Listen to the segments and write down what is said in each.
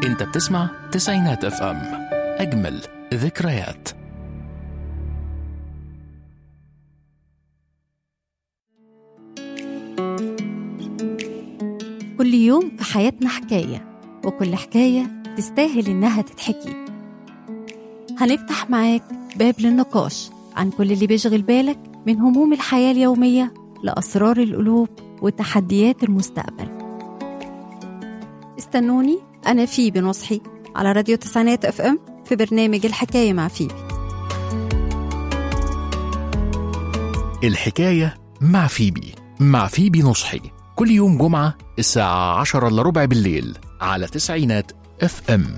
انت بتسمع تسعينات اف ام اجمل ذكريات كل يوم في حياتنا حكاية وكل حكاية تستاهل إنها تتحكي هنفتح معاك باب للنقاش عن كل اللي بيشغل بالك من هموم الحياة اليومية لأسرار القلوب وتحديات المستقبل استنوني أنا فيبي نصحي على راديو تسعينات اف ام في برنامج الحكاية مع فيبي الحكاية مع فيبي مع فيبي نصحي كل يوم جمعة الساعة عشرة إلا ربع بالليل على تسعينات اف ام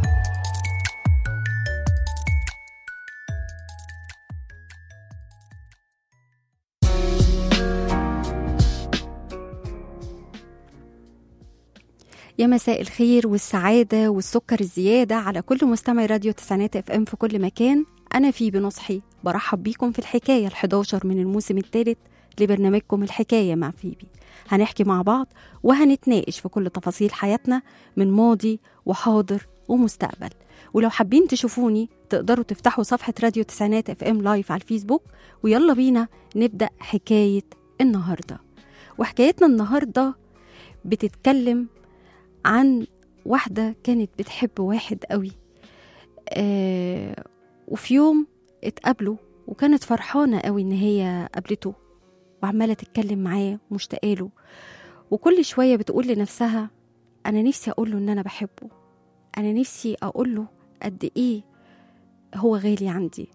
يا مساء الخير والسعادة والسكر الزيادة على كل مستمعي راديو تسعينات اف ام في كل مكان أنا في بنصحي برحب بيكم في الحكاية ال11 من الموسم الثالث لبرنامجكم الحكاية مع فيبي هنحكي مع بعض وهنتناقش في كل تفاصيل حياتنا من ماضي وحاضر ومستقبل ولو حابين تشوفوني تقدروا تفتحوا صفحة راديو تسعينات اف ام لايف على الفيسبوك ويلا بينا نبدأ حكاية النهاردة وحكايتنا النهاردة بتتكلم عن واحدة كانت بتحب واحد قوي آه وفي يوم اتقابلوا وكانت فرحانة قوي إن هي قابلته وعمالة تتكلم معاه ومشتاقاله وكل شوية بتقول لنفسها أنا نفسي أقوله إن أنا بحبه أنا نفسي أقوله قد إيه هو غالي عندي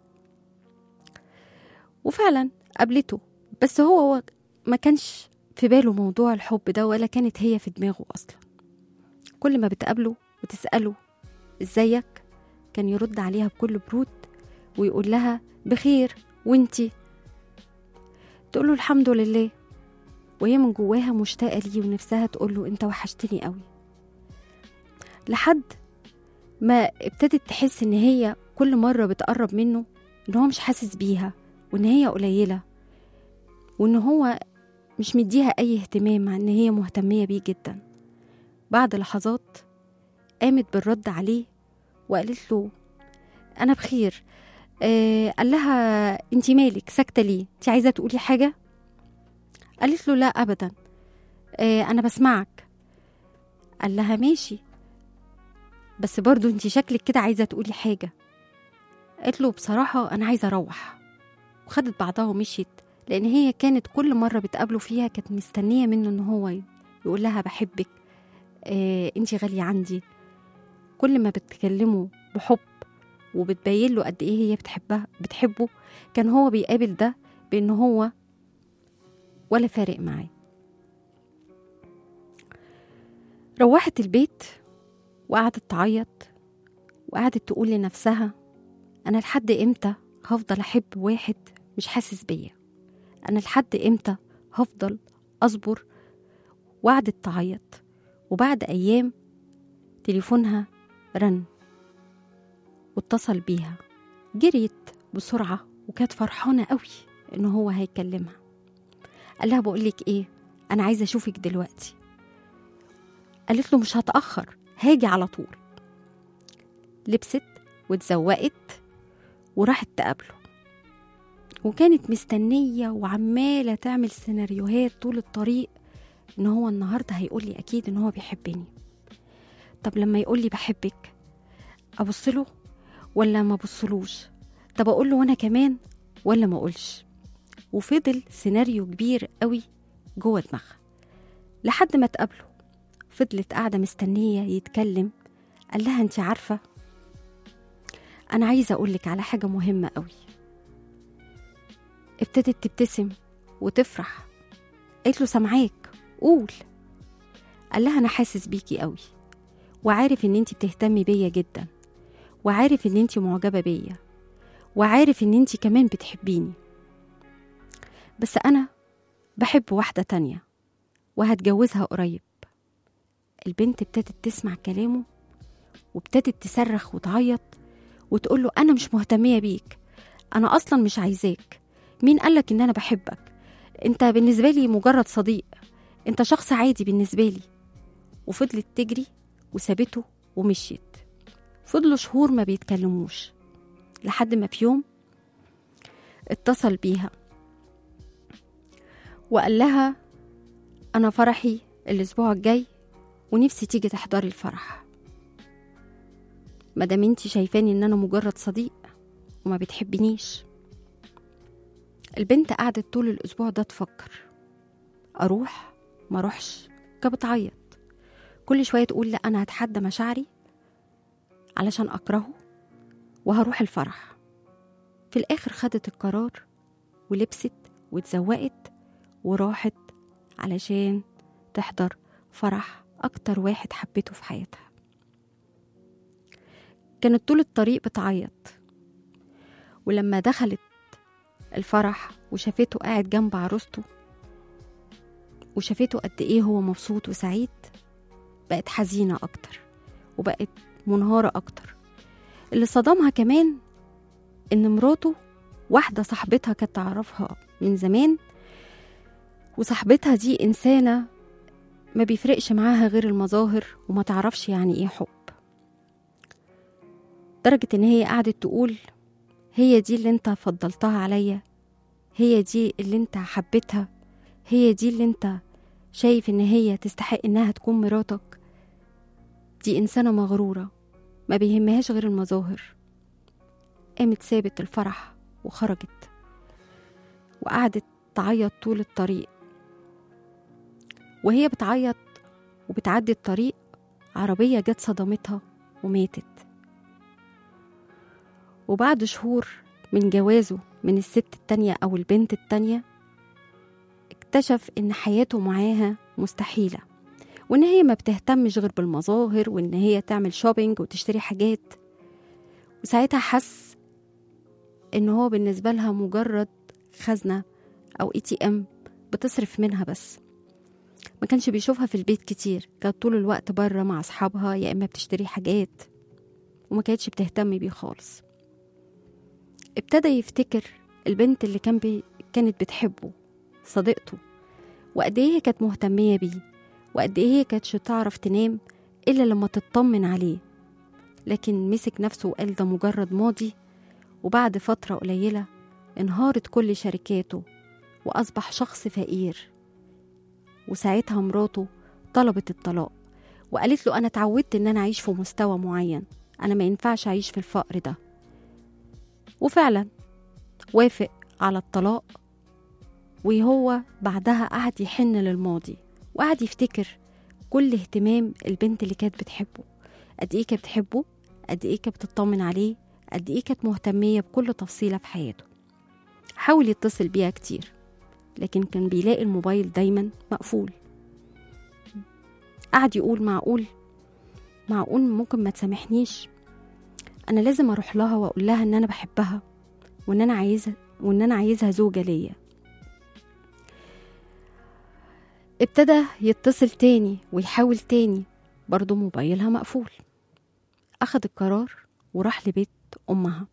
وفعلا قابلته بس هو هو ما كانش في باله موضوع الحب ده ولا كانت هي في دماغه أصلا كل ما بتقابله وتسأله ازيك كان يرد عليها بكل برود ويقول لها بخير وانتي تقول له الحمد لله وهي من جواها مشتاقة ليه ونفسها تقول له انت وحشتني قوي لحد ما ابتدت تحس ان هي كل مرة بتقرب منه ان هو مش حاسس بيها وان هي قليلة وان هو مش مديها اي اهتمام مع ان هي مهتمية بيه جدا بعد لحظات قامت بالرد عليه وقالت له انا بخير آه قال لها انت مالك ساكته ليه انت عايزه تقولي حاجه قالت له لا ابدا آه انا بسمعك قال لها ماشي بس برضو انت شكلك كده عايزه تقولي حاجه قالت له بصراحه انا عايزه اروح وخدت بعضها ومشيت لان هي كانت كل مره بتقابله فيها كانت مستنيه منه ان هو يقول لها بحبك آه انت غالية عندي كل ما بتكلمه بحب وبتبين له قد ايه هي بتحبها بتحبه كان هو بيقابل ده بان هو ولا فارق معاه روحت البيت وقعدت تعيط وقعدت تقول لنفسها انا لحد امتى هفضل احب واحد مش حاسس بيا انا لحد امتى هفضل اصبر وقعدت تعيط وبعد أيام تليفونها رن واتصل بيها جريت بسرعة وكانت فرحانة قوي إن هو هيكلمها قال لها بقولك إيه أنا عايزة أشوفك دلوقتي قالت له مش هتأخر هاجي على طول لبست واتزوقت وراحت تقابله وكانت مستنية وعمالة تعمل سيناريوهات طول الطريق ان هو النهارده هيقول لي اكيد ان هو بيحبني طب لما يقول لي بحبك ابص له ولا ما ابصلوش طب اقول له وانا كمان ولا ما اقولش وفضل سيناريو كبير قوي جوه دماغها لحد ما اتقابلوا فضلت قاعده مستنيه يتكلم قال لها انت عارفه انا عايزه اقولك على حاجه مهمه قوي ابتدت تبتسم وتفرح قالت له سامعاك قول قال لها انا حاسس بيكي قوي وعارف ان انت بتهتمي بيا جدا وعارف ان انت معجبه بيا وعارف ان انت كمان بتحبيني بس انا بحب واحده تانية وهتجوزها قريب البنت ابتدت تسمع كلامه وابتدت تصرخ وتعيط وتقول له انا مش مهتميه بيك انا اصلا مش عايزاك مين قالك ان انا بحبك انت بالنسبه لي مجرد صديق انت شخص عادي بالنسبه لي وفضلت تجري وسابته ومشيت فضلوا شهور ما بيتكلموش لحد ما في يوم اتصل بيها وقال لها أنا فرحي الأسبوع الجاي ونفسي تيجي تحضري الفرح مادام انتي شايفاني ان انا مجرد صديق وما بتحبنيش البنت قعدت طول الاسبوع ده تفكر اروح ما اروحش كانت بتعيط كل شويه تقول لا انا هتحدى مشاعري علشان اكرهه وهروح الفرح في الاخر خدت القرار ولبست واتزوقت وراحت علشان تحضر فرح اكتر واحد حبته في حياتها كانت طول الطريق بتعيط ولما دخلت الفرح وشافته قاعد جنب عروسته وشافته قد ايه هو مبسوط وسعيد بقت حزينة أكتر وبقت منهارة أكتر اللي صدمها كمان إن مراته واحدة صاحبتها كانت تعرفها من زمان وصاحبتها دي إنسانة ما بيفرقش معاها غير المظاهر وما تعرفش يعني إيه حب درجة إن هي قعدت تقول هي دي اللي انت فضلتها عليا هي دي اللي انت حبيتها هي دي اللي انت شايف ان هي تستحق انها تكون مراتك دي انسانة مغرورة ما بيهمهاش غير المظاهر قامت سابت الفرح وخرجت وقعدت تعيط طول الطريق وهي بتعيط وبتعدي الطريق عربية جت صدمتها وماتت وبعد شهور من جوازه من الست التانية أو البنت التانية اكتشف إن حياته معاها مستحيلة وإن هي ما بتهتمش غير بالمظاهر وإن هي تعمل شوبينج وتشتري حاجات وساعتها حس إن هو بالنسبة لها مجرد خزنة أو اي تي ام بتصرف منها بس ما كانش بيشوفها في البيت كتير كانت طول الوقت بره مع أصحابها يا إما بتشتري حاجات وما كانتش بتهتم بيه خالص ابتدى يفتكر البنت اللي كان بي كانت بتحبه صديقته وقد ايه هي كانت مهتمية بيه وقد ايه هي كانتش تعرف تنام إلا لما تطمن عليه لكن مسك نفسه وقال ده مجرد ماضي وبعد فترة قليلة انهارت كل شركاته وأصبح شخص فقير وساعتها مراته طلبت الطلاق وقالت له أنا اتعودت إن أنا أعيش في مستوى معين أنا ما ينفعش أعيش في الفقر ده وفعلا وافق على الطلاق وهو بعدها قعد يحن للماضي وقعد يفتكر كل اهتمام البنت اللي كانت بتحبه قد ايه كانت بتحبه قد ايه كانت بتطمن عليه قد ايه كانت مهتمية بكل تفصيلة في حياته حاول يتصل بيها كتير لكن كان بيلاقي الموبايل دايما مقفول قعد يقول معقول معقول ممكن ما تسامحنيش انا لازم اروح لها واقول لها ان انا بحبها وان انا عايزها وان انا عايزها زوجة ليا ابتدى يتصل تاني ويحاول تاني برضه موبايلها مقفول أخد القرار وراح لبيت أمها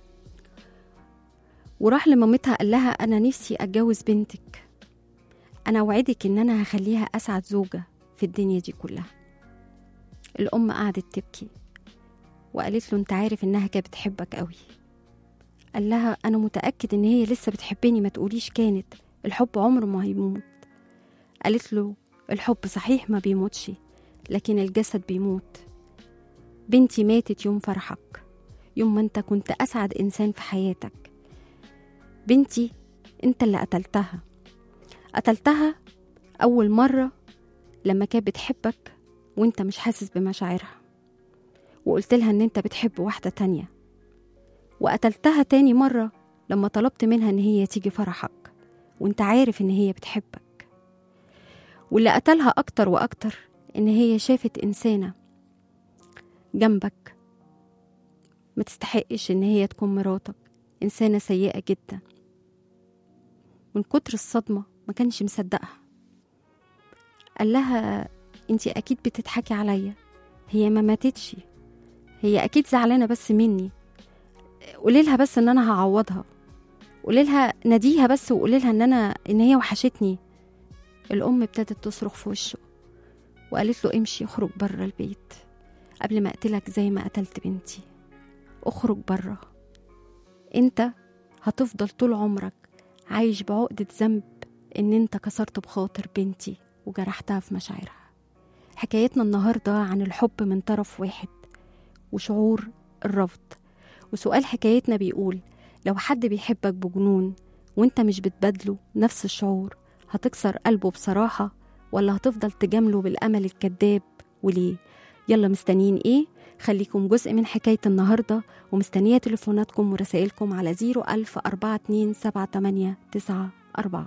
وراح لمامتها قال لها أنا نفسي أتجوز بنتك أنا أوعدك إن أنا هخليها أسعد زوجة في الدنيا دي كلها الأم قعدت تبكي وقالت له أنت عارف إنها كانت بتحبك قوي قال لها أنا متأكد إن هي لسه بتحبني ما تقوليش كانت الحب عمره ما هيموت قالت له الحب صحيح ما بيموتش لكن الجسد بيموت بنتي ماتت يوم فرحك يوم ما انت كنت أسعد إنسان في حياتك بنتي انت اللي قتلتها قتلتها أول مرة لما كانت بتحبك وانت مش حاسس بمشاعرها وقلت لها ان انت بتحب واحدة تانية وقتلتها تاني مرة لما طلبت منها ان هي تيجي فرحك وانت عارف ان هي بتحبك واللي قتلها اكتر واكتر ان هي شافت انسانة جنبك ما تستحقش ان هي تكون مراتك انسانة سيئة جدا من كتر الصدمة ما كانش مصدقها قال لها انتي اكيد بتضحكي عليا هي ما ماتتش هي اكيد زعلانه بس مني قولي لها بس ان انا هعوضها قولي لها ناديها بس وقولي لها ان انا ان هي وحشتني الام ابتدت تصرخ في وشه وقالت له امشي اخرج بره البيت قبل ما أقتلك زي ما قتلت بنتي اخرج برا انت هتفضل طول عمرك عايش بعقدة ذنب ان انت كسرت بخاطر بنتي وجرحتها في مشاعرها حكايتنا النهاردة عن الحب من طرف واحد وشعور الرفض وسؤال حكايتنا بيقول لو حد بيحبك بجنون وانت مش بتبادله نفس الشعور هتكسر قلبه بصراحة ولا هتفضل تجامله بالأمل الكذاب وليه يلا مستنيين ايه خليكم جزء من حكاية النهاردة ومستنية تليفوناتكم ورسائلكم على 01000 42 78 94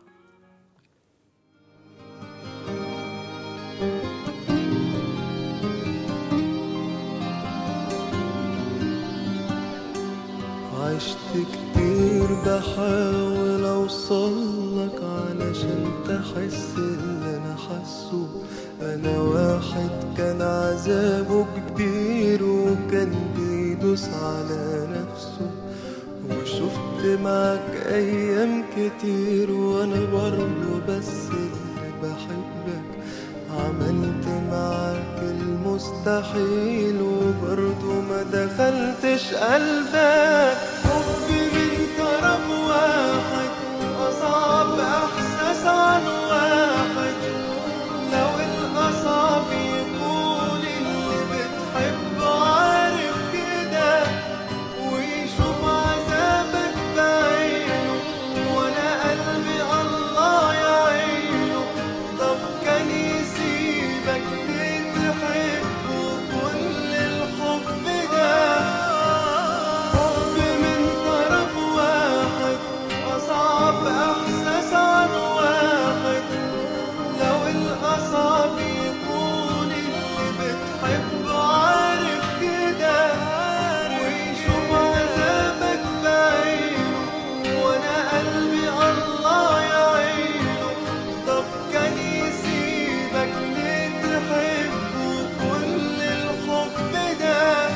عشت كتير بحاول اوصلك علشان تحس اللي انا حاسه انا واحد كان عذابه كبير وكان بيدوس على نفسه وشفت معاك ايام كتير وانا برضه بس اللي بحبك عملت معاك المستحيل وبرضه ما دخلتش قلبك حب من طرف واحد أصعب إحساس عن واحد لو الأصعب يكون اللي بتحبه عارف كده ويشوف عذابك بعينه وانا قلبي الله يعينه طب كان يسيبك ليه تحبه كل الحب ده حب من طرف واحد أصعب إحساس عن واحد لو الأصعب يكون اللي بتحبه عارف كده ويشوف عذابك بعينه وانا قلبي الله يعينه طب كان يسيبك ليه تحبه كل الحب ده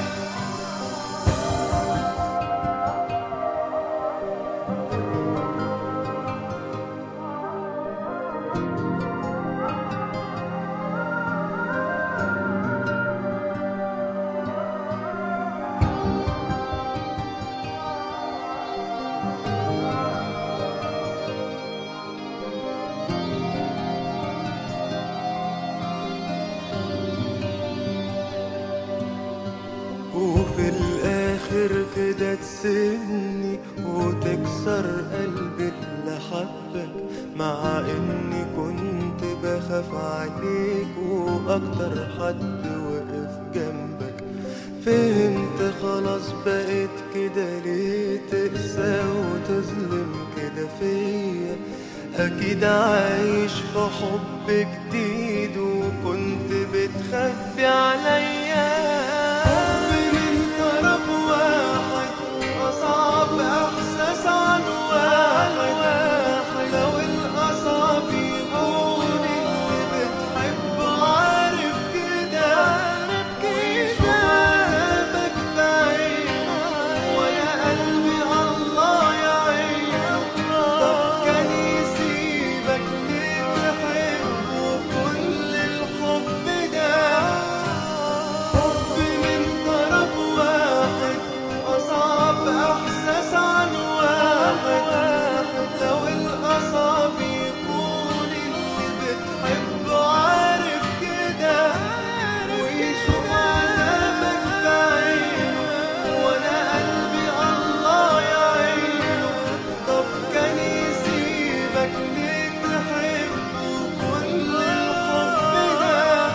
وفي الاخر كده تسيبني وتكسر قلبي اللي حبك مع اني كنت بخاف عليك واكتر حد وقف جنبك فهمت خلاص بقيت كده ليه تقسى وتظلم كده فيا اكيد عايش في حب جديد وكنت بتخبي عليا حب من طرف واحد اصعب احساس عن واحد لو الاصعب يكون اللي بتحبه عارف كده ويشوف عذابك بعينه وانا قلبي الله يعينه طب كان يسيبك ليه تحبه كل الحب ده حب من طرف واحد أصعب إحساس عن واحد لو الأصعب يكون اللي بتحبه عارف كده ويشوف عذابك بعينه وأنا قلبي الله يعينه طب كان يسيبك ليه تحبه كل الحب ده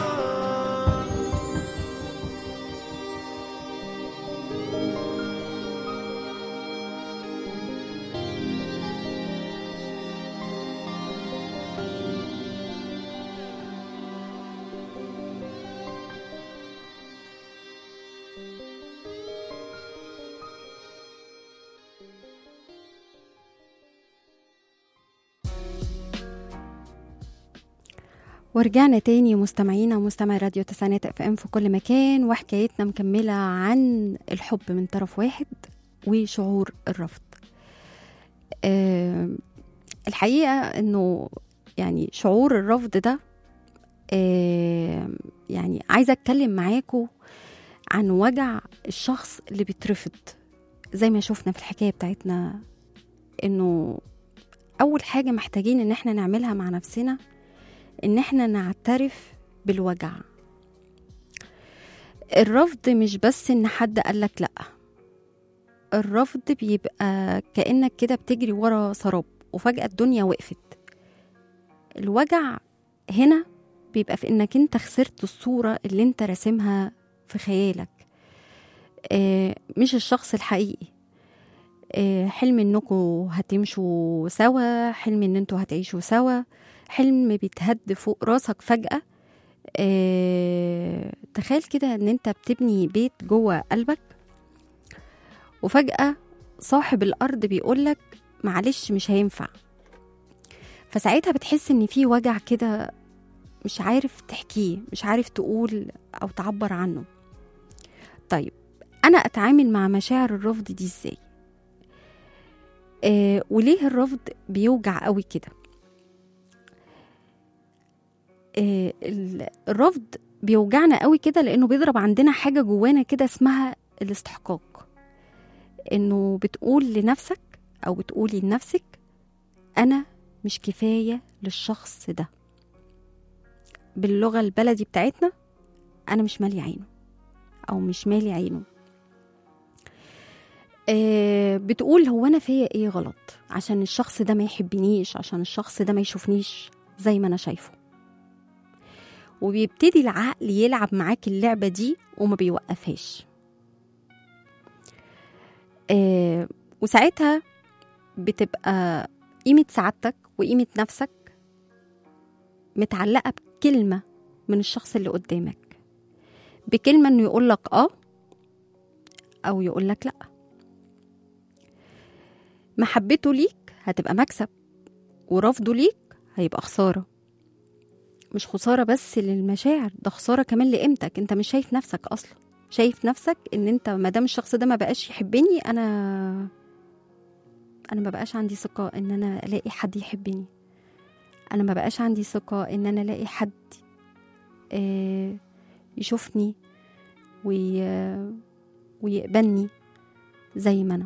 ورجعنا تاني مستمعينا ومستمعي راديو تسعينات اف ام في كل مكان وحكايتنا مكملة عن الحب من طرف واحد وشعور الرفض آه الحقيقة انه يعني شعور الرفض ده آه يعني عايزه اتكلم معاكم عن وجع الشخص اللي بيترفض زي ما شفنا في الحكايه بتاعتنا انه اول حاجه محتاجين ان احنا نعملها مع نفسنا ان احنا نعترف بالوجع الرفض مش بس ان حد قالك لا الرفض بيبقى كانك كده بتجري ورا سراب وفجاه الدنيا وقفت الوجع هنا بيبقى في انك انت خسرت الصوره اللي انت راسمها في خيالك آه، مش الشخص الحقيقي آه، حلم انكم هتمشوا سوا حلم ان انتوا هتعيشوا سوا حلم بيتهد فوق راسك فجأة آه، تخيل كده ان انت بتبني بيت جوه قلبك وفجأة صاحب الأرض بيقولك معلش مش هينفع فساعتها بتحس ان في وجع كده مش عارف تحكيه مش عارف تقول او تعبر عنه طيب انا اتعامل مع مشاعر الرفض دي ازاي آه وليه الرفض بيوجع قوي كده آه ال- الرفض بيوجعنا قوي كده لانه بيضرب عندنا حاجه جوانا كده اسمها الاستحقاق انه بتقول لنفسك او بتقولي لنفسك انا مش كفايه للشخص ده باللغه البلدي بتاعتنا انا مش مالي عينه او مش مالي عينه آه بتقول هو انا فيا ايه غلط عشان الشخص ده ما يحبنيش عشان الشخص ده ما يشوفنيش زي ما انا شايفه وبيبتدي العقل يلعب معاك اللعبة دي وما بيوقفهاش آه وساعتها بتبقى قيمة سعادتك وقيمة نفسك متعلقة بكلمة من الشخص اللي قدامك بكلمة انه يقولك اه او يقولك لا محبته ليك هتبقى مكسب ورفضه ليك هيبقى خسارة مش خسارة بس للمشاعر ده خسارة كمان لقيمتك انت مش شايف نفسك اصلا شايف نفسك ان انت ما دام الشخص ده ما بقاش يحبني انا انا ما بقاش عندي ثقة ان انا الاقي حد يحبني انا ما بقاش عندي ثقة ان انا الاقي حد آه، يشوفني وي... ويقبلني زي ما انا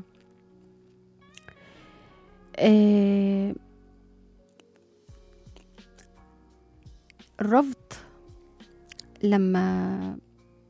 آه، الرفض لما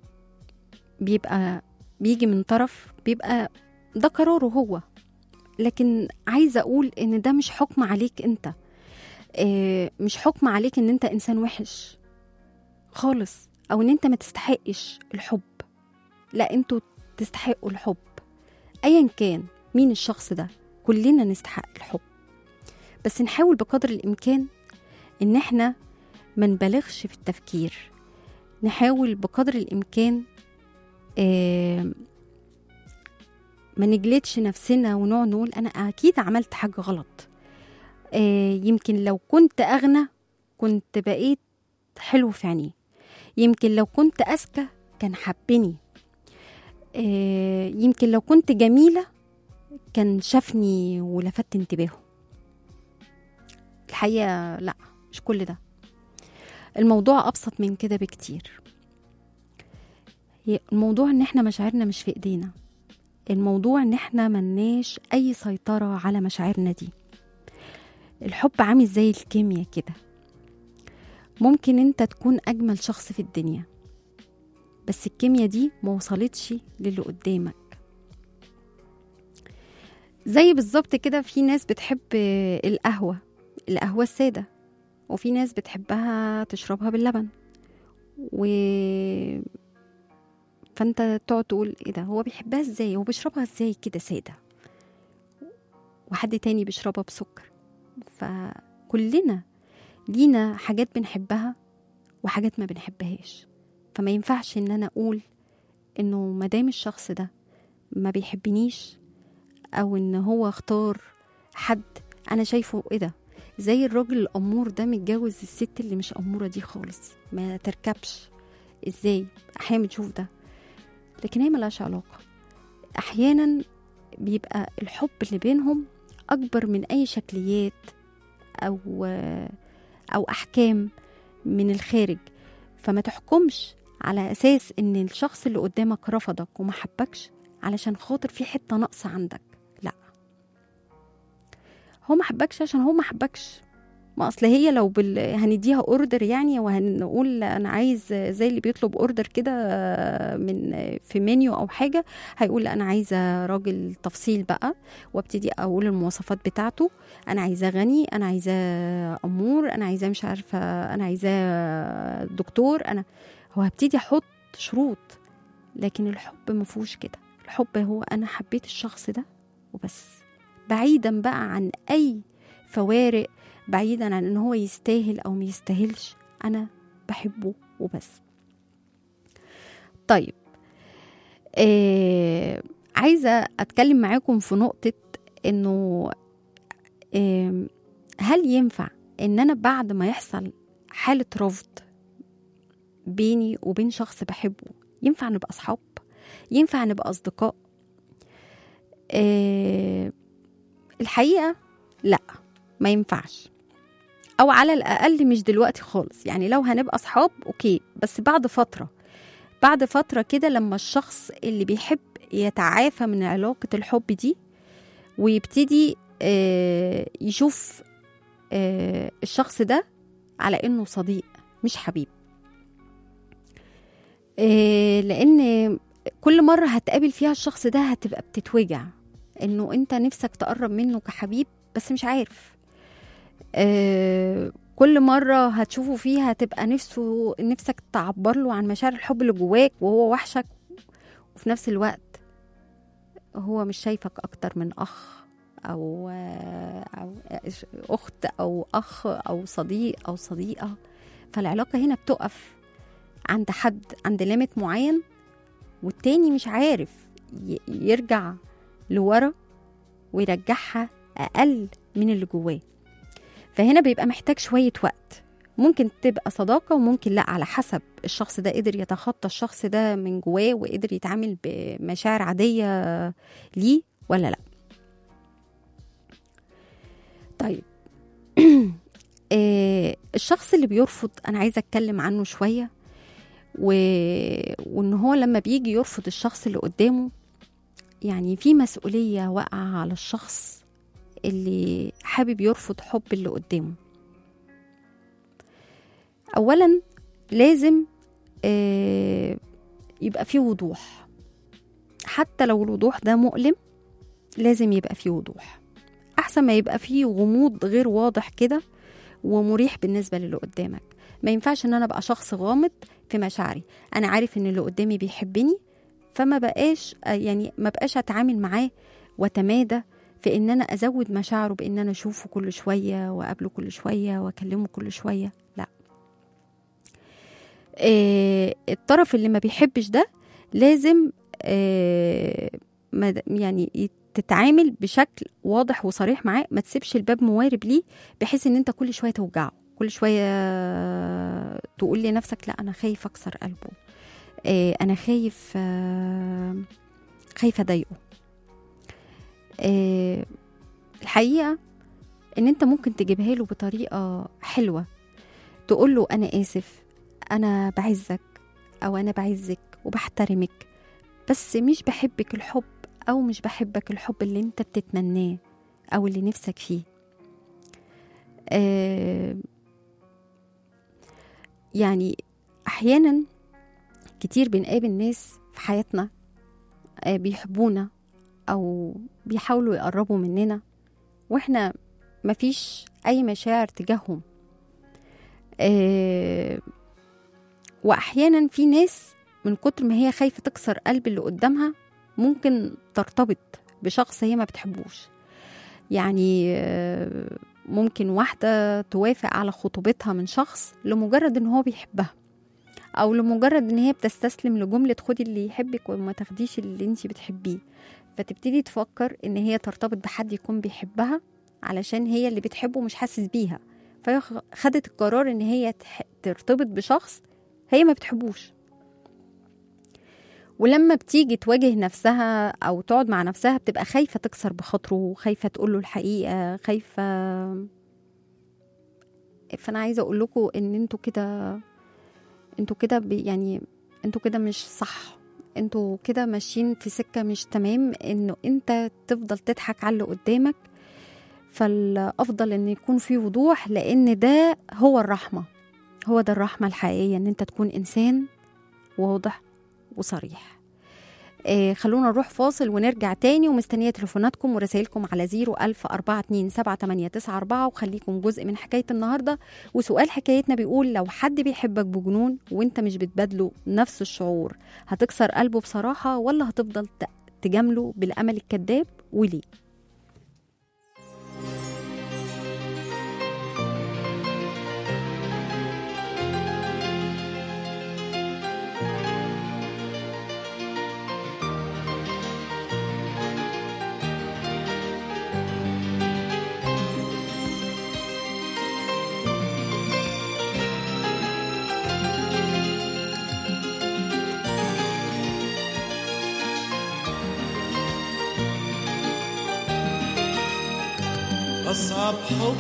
بيبقى بيجي من طرف بيبقى ده قراره هو لكن عايزه اقول ان ده مش حكم عليك انت آه، مش حكم عليك ان انت انسان وحش خالص او ان انت ما تستحقش الحب لا انتوا تستحقوا الحب ايا كان مين الشخص ده كلنا نستحق الحب بس نحاول بقدر الامكان ان احنا ما نبالغش في التفكير نحاول بقدر الامكان آه ما نجلدش نفسنا ونقعد نقول انا اكيد عملت حاجه غلط آه يمكن لو كنت اغنى كنت بقيت حلو في عينيه يمكن لو كنت اذكى كان حبني آه يمكن لو كنت جميله كان شافني ولفت انتباهه الحقيقه لا مش كل ده الموضوع ابسط من كده بكتير هي- الموضوع ان احنا مشاعرنا مش في ايدينا الموضوع ان احنا ملناش اي سيطرة على مشاعرنا دي الحب عامل زي الكيمياء كده ممكن انت تكون اجمل شخص في الدنيا بس الكيمياء دي ما وصلتش للي قدامك زي بالظبط كده في ناس بتحب القهوة القهوة السادة وفي ناس بتحبها تشربها باللبن و فانت تقعد تقول ايه ده هو بيحبها ازاي هو بيشربها ازاي كده ساده وحد تاني بيشربها بسكر فكلنا لينا حاجات بنحبها وحاجات ما بنحبهاش فما ينفعش ان انا اقول انه مادام الشخص ده ما بيحبنيش او ان هو اختار حد انا شايفه ايه ده زي الراجل الامور ده متجوز الست اللي مش اموره دي خالص ما تركبش ازاي احيانا بنشوف ده لكن هي ملهاش علاقه احيانا بيبقى الحب اللي بينهم اكبر من اي شكليات او او احكام من الخارج فما تحكمش على اساس ان الشخص اللي قدامك رفضك وما حبكش علشان خاطر في حته ناقصه عندك لا هو ما حبكش عشان هو ما حبكش ما اصل هي لو بال... هنديها اوردر يعني وهنقول انا عايز زي اللي بيطلب اوردر كده من في منيو او حاجه هيقول لا انا عايزه راجل تفصيل بقى وابتدي اقول المواصفات بتاعته انا عايزاه غني انا عايزاه امور انا عايزاه مش عارفه انا عايزاه دكتور انا هو هبتدي احط شروط لكن الحب ما فيهوش كده الحب هو انا حبيت الشخص ده وبس بعيدا بقى عن اي فوارق بعيدا عن ان هو يستاهل او ما يستاهلش انا بحبه وبس طيب آه عايزه اتكلم معاكم في نقطه انه آه هل ينفع ان انا بعد ما يحصل حاله رفض بيني وبين شخص بحبه ينفع نبقى اصحاب ينفع نبقى اصدقاء آه الحقيقه لا ما ينفعش او على الاقل مش دلوقتي خالص يعني لو هنبقى اصحاب اوكي بس بعد فتره بعد فتره كده لما الشخص اللي بيحب يتعافى من علاقه الحب دي ويبتدي آه يشوف آه الشخص ده على انه صديق مش حبيب آه لان كل مره هتقابل فيها الشخص ده هتبقى بتتوجع انه انت نفسك تقرب منه كحبيب بس مش عارف آه كل مرة هتشوفه فيها هتبقى نفسه نفسك تعبر له عن مشاعر الحب اللي جواك وهو وحشك وفي نفس الوقت هو مش شايفك أكتر من أخ أو, أو أخت أو أخ أو صديق أو صديقة فالعلاقة هنا بتقف عند حد عند ليميت معين والتاني مش عارف يرجع لورا ويرجعها أقل من اللي جواه فهنا بيبقى محتاج شوية وقت ممكن تبقى صداقة وممكن لا على حسب الشخص ده قدر يتخطى الشخص ده من جواه وقدر يتعامل بمشاعر عادية ليه ولا لا طيب الشخص اللي بيرفض أنا عايزة أتكلم عنه شوية و... وإن هو لما بيجي يرفض الشخص اللي قدامه يعني في مسؤولية واقعة على الشخص اللي حابب يرفض حب اللي قدامه اولا لازم آه يبقى فيه وضوح حتى لو الوضوح ده مؤلم لازم يبقى فيه وضوح احسن ما يبقى فيه غموض غير واضح كده ومريح بالنسبة للي قدامك ما ينفعش ان انا ابقى شخص غامض في مشاعري انا عارف ان اللي قدامي بيحبني فما بقاش يعني ما بقاش اتعامل معاه واتمادى في ان انا ازود مشاعره بان انا اشوفه كل شويه واقابله كل شويه واكلمه كل شويه لا آه الطرف اللي ما بيحبش ده لازم آه يعني تتعامل بشكل واضح وصريح معاه ما تسيبش الباب موارب ليه بحيث ان انت كل شويه توجعه كل شويه تقول لنفسك لا انا خايف اكسر قلبه آه انا خايف آه خايفه اضايقه آه الحقيقه ان انت ممكن تجيبها له بطريقه حلوه تقول له انا اسف انا بعزك او انا بعزك وبحترمك بس مش بحبك الحب او مش بحبك الحب اللي انت بتتمناه او اللي نفسك فيه آه يعني احيانا كتير بنقابل ناس في حياتنا آه بيحبونا او بيحاولوا يقربوا مننا واحنا مفيش اي مشاعر تجاههم آه واحيانا في ناس من كتر ما هي خايفه تكسر قلب اللي قدامها ممكن ترتبط بشخص هي ما بتحبوش يعني آه ممكن واحدة توافق على خطوبتها من شخص لمجرد ان هو بيحبها او لمجرد ان هي بتستسلم لجملة خدي اللي يحبك وما تاخديش اللي انت بتحبيه فتبتدي تفكر ان هي ترتبط بحد يكون بيحبها علشان هي اللي بتحبه مش حاسس بيها فهي خدت القرار ان هي ترتبط بشخص هي ما بتحبوش ولما بتيجي تواجه نفسها او تقعد مع نفسها بتبقى خايفه تكسر بخاطره خايفه تقول له الحقيقه خايفه فانا عايزه اقول لكم ان انتوا كده انتوا كده بي- يعني انتوا كده مش صح انتوا كده ماشيين في سكه مش تمام انه انت تفضل تضحك على اللي قدامك فالافضل ان يكون في وضوح لان ده هو الرحمه هو ده الرحمه الحقيقيه ان انت تكون انسان واضح وصريح آه خلونا نروح فاصل ونرجع تاني ومستنية تليفوناتكم ورسائلكم على 010427894 وخليكم جزء من حكاية النهاردة وسؤال حكايتنا بيقول لو حد بيحبك بجنون وانت مش بتبادله نفس الشعور هتكسر قلبه بصراحة ولا هتفضل ت- تجامله بالأمل الكذاب وليه أصعب حب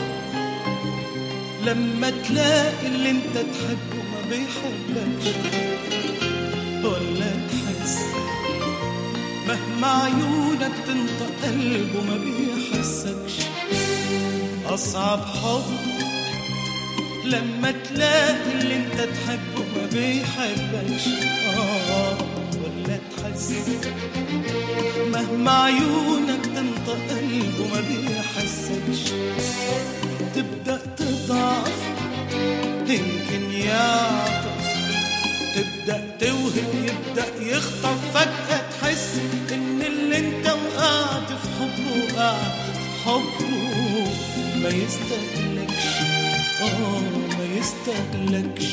لما تلاقي اللي انت تحبه ما بيحبكش ولا تحس مهما عيونك تنطق قلبه ما بيحسكش أصعب حب لما تلاقي اللي انت تحبه ما بيحبكش آه ولا تحس مهما عيونك تنطق قلبه ما بيحسكش تبدأ تضعف يمكن يعطف تبدأ توهم يبدأ يخطف فجأة تحس إن اللي أنت وقعت في حبه وقعت في حبه ما يستاهلكش آه ما يستاهلكش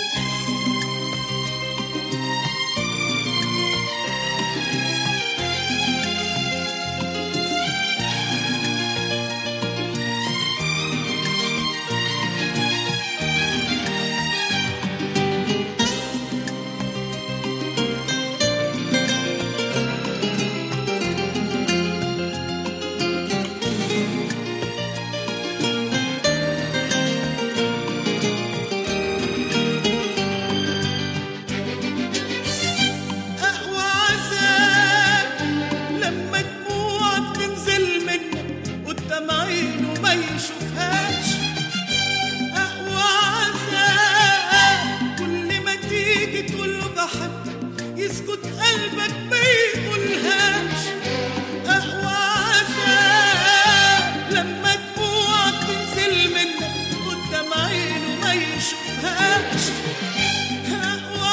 أقوى عذاب لما دموعك تنزل منك قدام عينه ما يشوفهاش أقوى عذاب كل ما تيجي تقول له بحبك يسكت قلبك ما يقولهاش أقوى عذاب لما دموعك تنزل منك قدام عينه ما يشوفهاش أقوى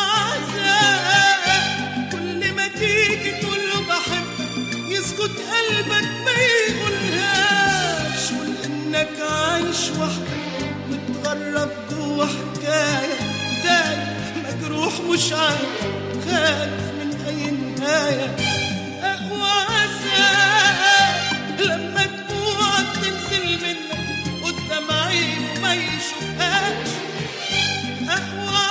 عذاب كل ما تيجي تقول له بحبك يسكت قلبك ما يقولهاش ولانك عايش وحدك متغرب جوه حكايه تاني مجروح مش عارف خايف من اي نهايه اقوى عذاب لما دموعك تنزل منك قدام عينه ما يشوفهاش أقوى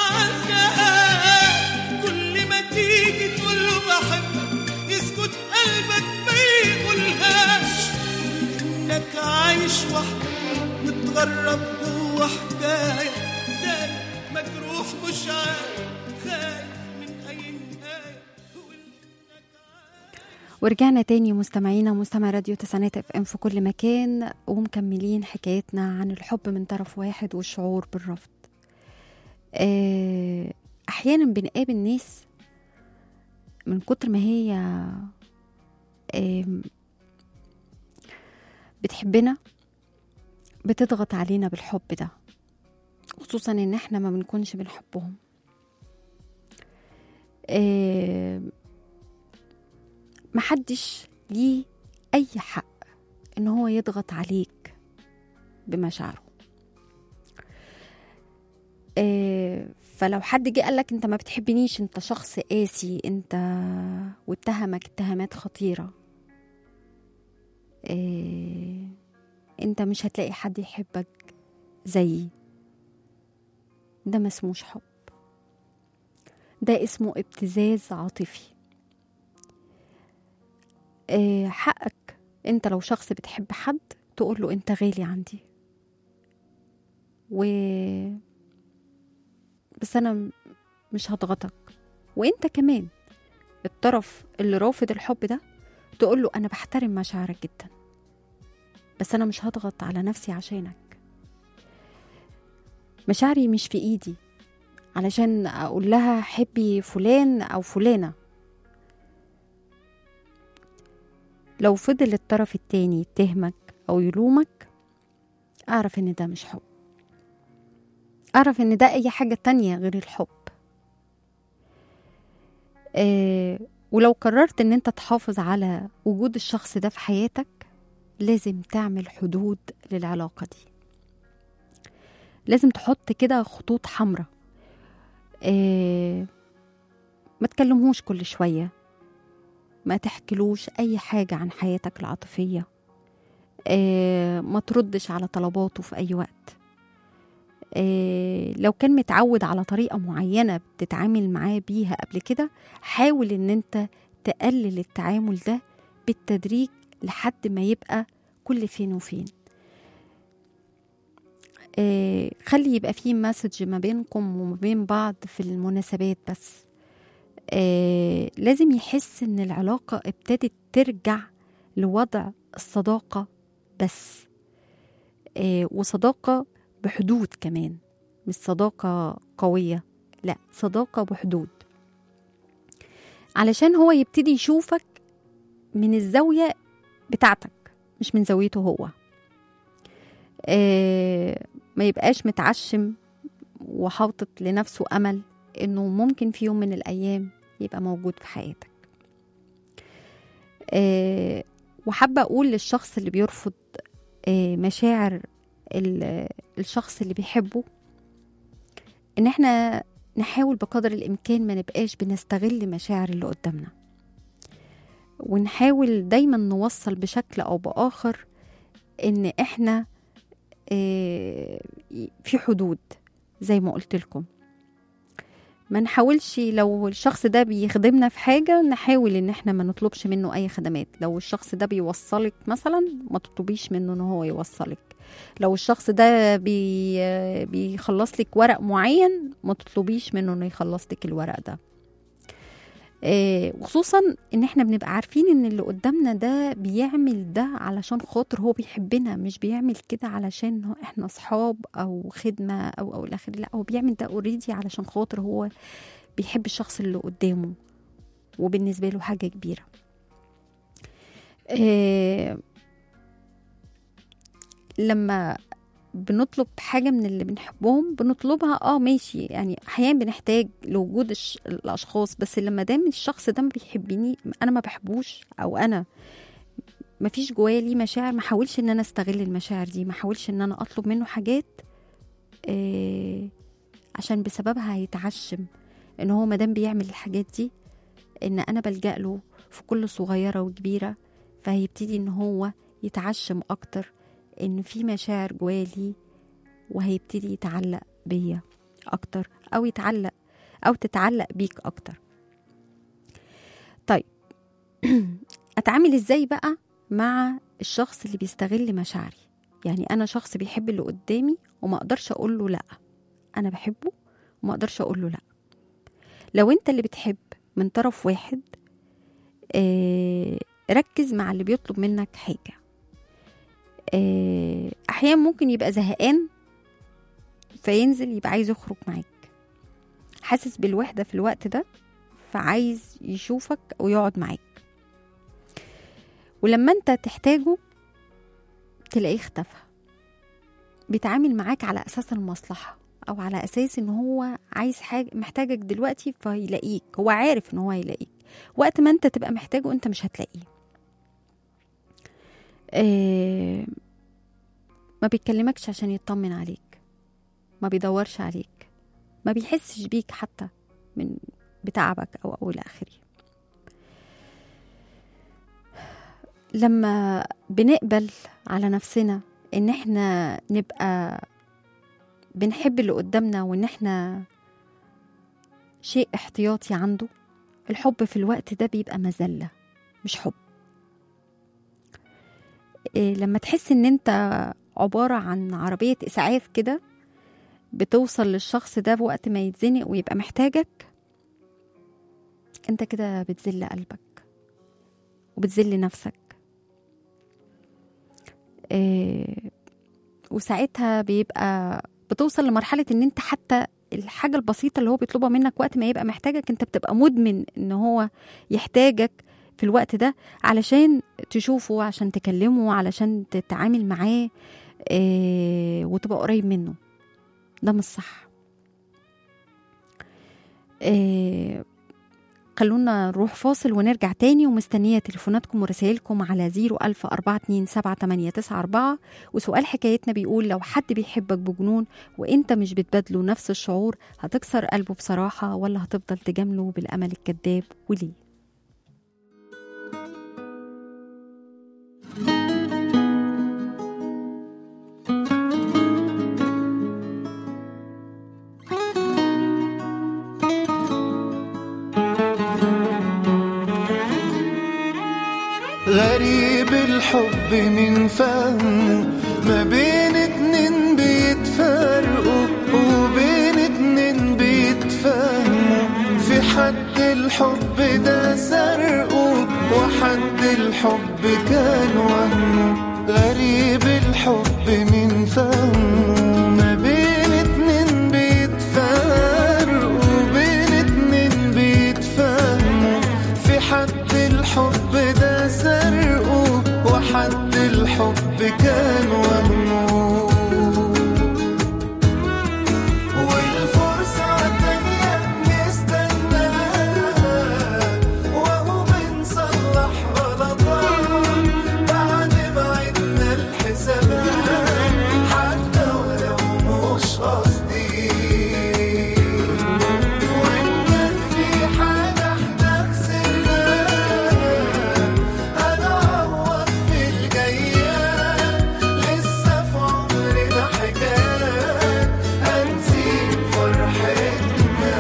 عذاب كل ما تيجي تقول له بحبك يسكت قلبك ما يقولهاش إنك عايش وحدك متغرب جوه حكاية تاني مجروح مش عارف خايف من أي نهاية وإنك ورجعنا تاني مستمعينا مستمع راديو تسعينات اف ام في كل مكان ومكملين حكايتنا عن الحب من طرف واحد والشعور بالرفض آه، احيانا بنقابل ناس من كتر ما هي آم، بتحبنا بتضغط علينا بالحب ده خصوصا ان احنا ما بنكونش بنحبهم آم، محدش ليه أي حق إن هو يضغط عليك بمشاعره آه، فلو حد جه قالك انت ما بتحبنيش انت شخص قاسي انت واتهمك اتهامات خطيرة آه، انت مش هتلاقي حد يحبك زيي ده ما اسموش حب ده اسمه ابتزاز عاطفي آه، حقك انت لو شخص بتحب حد تقول له انت غالي عندي و بس انا م- مش هضغطك وانت كمان الطرف اللي رافض الحب ده تقول له انا بحترم مشاعرك جدا بس انا مش هضغط على نفسي عشانك مشاعري مش في ايدي علشان اقول لها حبي فلان او فلانه لو فضل الطرف التاني يتهمك او يلومك اعرف ان ده مش حب اعرف ان ده اي حاجه تانية غير الحب آه ولو قررت ان انت تحافظ على وجود الشخص ده في حياتك لازم تعمل حدود للعلاقه دي لازم تحط كده خطوط حمراء آه ما تكلمهوش كل شويه ما تحكلوش اي حاجه عن حياتك العاطفيه آه ما تردش على طلباته في اي وقت آه لو كان متعود على طريقه معينه بتتعامل معاه بيها قبل كده حاول ان انت تقلل التعامل ده بالتدريج لحد ما يبقى كل فين وفين آه خلي يبقى فيه مسج ما بينكم وما بين بعض في المناسبات بس آه لازم يحس ان العلاقة ابتدت ترجع لوضع الصداقة بس آه وصداقة بحدود كمان مش صداقة قوية لا صداقة بحدود علشان هو يبتدي يشوفك من الزاوية بتاعتك مش من زاويته هو آه ما يبقاش متعشم وحاطط لنفسه أمل إنه ممكن في يوم من الأيام يبقى موجود في حياتك آه وحابة أقول للشخص اللي بيرفض آه مشاعر ال- الشخص اللي بيحبه إن إحنا نحاول بقدر الإمكان ما نبقاش بنستغل مشاعر اللي قدامنا ونحاول دايما نوصل بشكل أو بآخر إن إحنا آه، في حدود زي ما قلت لكم ما نحاولش لو الشخص ده بيخدمنا في حاجة نحاول ان احنا ما نطلبش منه اي خدمات لو الشخص ده بيوصلك مثلا ما تطلبيش منه ان هو يوصلك لو الشخص ده بي بيخلص لك ورق معين ما تطلبيش منه انه يخلص لك الورق ده آه، وخصوصا ان احنا بنبقى عارفين ان اللي قدامنا ده بيعمل ده علشان خاطر هو بيحبنا مش بيعمل كده علشان هو احنا اصحاب او خدمه او او الاخر لا هو بيعمل ده اوريدي علشان خاطر هو بيحب الشخص اللي قدامه وبالنسبه له حاجه كبيره آه، لما بنطلب حاجة من اللي بنحبهم بنطلبها اه ماشي يعني احيانا بنحتاج لوجود الش... الاشخاص بس لما دام الشخص ده ما بيحبني انا ما بحبوش او انا ما فيش جوايا ليه مشاعر ما حاولش ان انا استغل المشاعر دي ما حاولش ان انا اطلب منه حاجات آه عشان بسببها هيتعشم ان هو مادام بيعمل الحاجات دي ان انا بلجأ له في كل صغيرة وكبيرة فهيبتدي ان هو يتعشم اكتر ان في مشاعر جواه ليه وهيبتدي يتعلق بيا اكتر او يتعلق او تتعلق بيك اكتر طيب اتعامل ازاي بقى مع الشخص اللي بيستغل مشاعري يعني انا شخص بيحب اللي قدامي وما اقدرش اقول له لا انا بحبه وما اقدرش اقول له لا لو انت اللي بتحب من طرف واحد آه ركز مع اللي بيطلب منك حاجه آه، احيانا ممكن يبقى زهقان فينزل يبقى عايز يخرج معاك حاسس بالوحدة في الوقت ده فعايز يشوفك ويقعد معاك ولما انت تحتاجه تلاقيه اختفى بيتعامل معاك على اساس المصلحة او على اساس ان هو عايز حاجة محتاجك دلوقتي فيلاقيك هو عارف ان هو هيلاقيك وقت ما انت تبقى محتاجه انت مش هتلاقيه آه، ما بيكلمكش عشان يطمن عليك ما بيدورش عليك ما بيحسش بيك حتى من بتعبك او او الى اخره لما بنقبل على نفسنا ان احنا نبقى بنحب اللي قدامنا وان احنا شيء احتياطي عنده الحب في الوقت ده بيبقى مذلة مش حب إيه لما تحس ان انت عبارة عن عربية اسعاف كده بتوصل للشخص ده في وقت ما يتزنق ويبقى محتاجك انت كده بتذل قلبك وبتذل نفسك إيه وساعتها بيبقى بتوصل لمرحلة ان انت حتى الحاجة البسيطة اللي هو بيطلبها منك وقت ما يبقى محتاجك انت بتبقى مدمن ان هو يحتاجك في الوقت ده علشان تشوفه عشان تكلمه علشان تتعامل معاه إيه وتبقى قريب منه ده مش صح إيه خلونا نروح فاصل ونرجع تاني ومستنية تليفوناتكم ورسائلكم على 010427894 وسؤال حكايتنا بيقول لو حد بيحبك بجنون وانت مش بتبادله نفس الشعور هتكسر قلبه بصراحة ولا هتفضل تجامله بالأمل الكذاب وليه غريب الحب من فهمه ما بين اتنين بيتفرقوا وبين اتنين بيتفهموا في حد الحب ده سرقه وحد الحب كان وهمه غريب الحب من فهمه ما بين اتنين بيتفرقوا وبين اتنين بيتفهموا في حد الحب ده سرقه وحد الحب كان وهمه والفرصة التانية بنستناها وهو بنصلح غلطات بعد ما عدنا الحسابات حتى ولو مش قصدي وإن كان في حاجة احنا خسرناها هنعوض في الجايات لسه في عمرنا حكايات هنسيب فرحتنا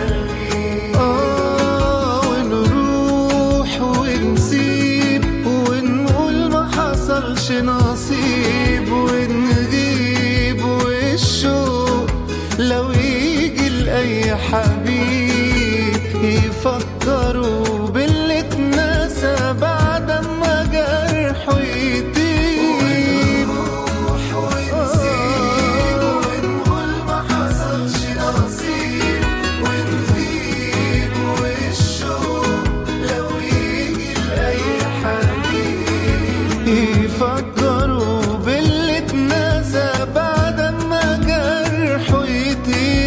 آه ونروح ونسيب ونقول ما حصلش نصيب ونغيب والشوق لو يجي لأي حبيب يفكروا باللي اتنسى بعد ما جرحه يطيب ونروح ونسيب ونقول ما حصلش نصيب ونغيب والشوق لو يجي لأي حبيب يفكروا باللي اتنسى بعد ما جرحه يطيب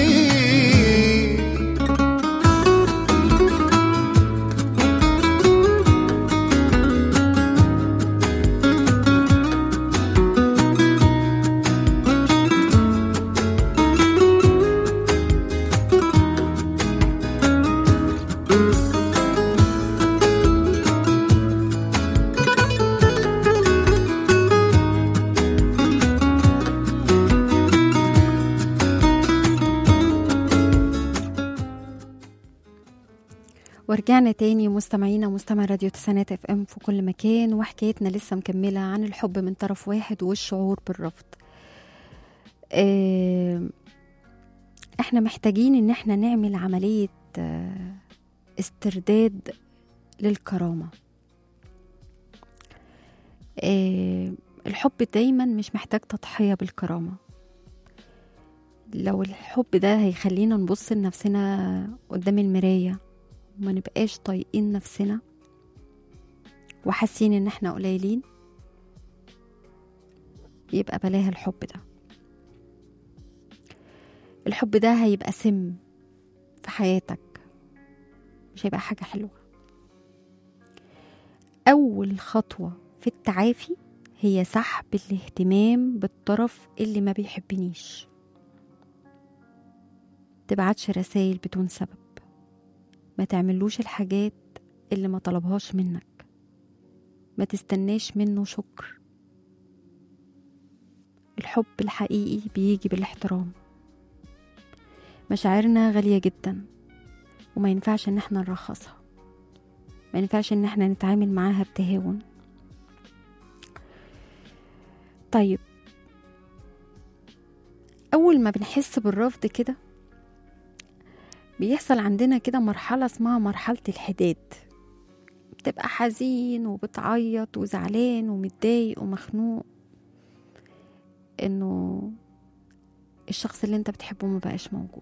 ورجعنا تاني مستمعينا مستمع راديو تسعينات اف ام في كل مكان وحكايتنا لسه مكملة عن الحب من طرف واحد والشعور بالرفض آه، احنا محتاجين ان احنا نعمل عملية آه، استرداد للكرامة آه، الحب دايما مش محتاج تضحية بالكرامة لو الحب ده هيخلينا نبص لنفسنا قدام المراية وما نبقاش طايقين نفسنا وحاسين ان احنا قليلين يبقى بلاها الحب ده الحب ده هيبقى سم في حياتك مش هيبقى حاجة حلوة أول خطوة في التعافي هي سحب الاهتمام بالطرف اللي ما بيحبنيش تبعتش رسائل بدون سبب ما تعملوش الحاجات اللي ما طلبهاش منك ما تستناش منه شكر الحب الحقيقي بيجي بالاحترام مشاعرنا غالية جدا وما ينفعش ان احنا نرخصها ما ينفعش ان احنا نتعامل معاها بتهاون طيب أول ما بنحس بالرفض كده بيحصل عندنا كده مرحلة اسمها مرحلة الحداد بتبقى حزين وبتعيط وزعلان ومتضايق ومخنوق انه الشخص اللي انت بتحبه ما بقاش موجود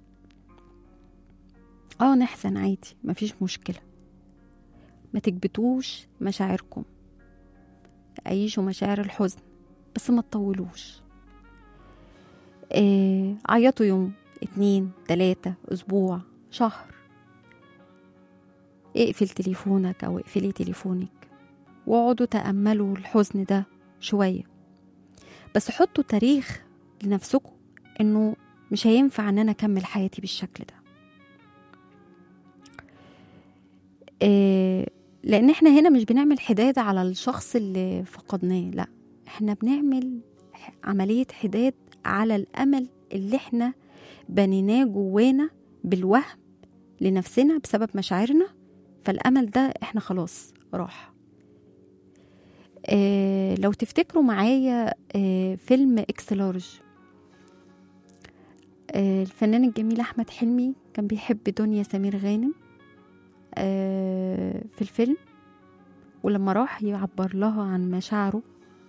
اه نحزن عادي مفيش مشكلة ما تكبتوش مشاعركم عيشوا مشاعر الحزن بس ما تطولوش آه عيطوا يوم اتنين تلاتة أسبوع شهر اقفل تليفونك أو اقفلي تليفونك واقعدوا تأملوا الحزن ده شوية بس حطوا تاريخ لنفسكم إنه مش هينفع إن أنا أكمل حياتي بالشكل ده آه لأن احنا هنا مش بنعمل حداد على الشخص اللي فقدناه لا احنا بنعمل ح- عملية حداد على الأمل اللي احنا بنيناه جوانا بالوهم لنفسنا بسبب مشاعرنا فالأمل ده احنا خلاص راح آه لو تفتكروا معايا آه فيلم اكس لارج آه الفنان الجميل أحمد حلمي كان بيحب دنيا سمير غانم آه في الفيلم ولما راح يعبر لها عن مشاعره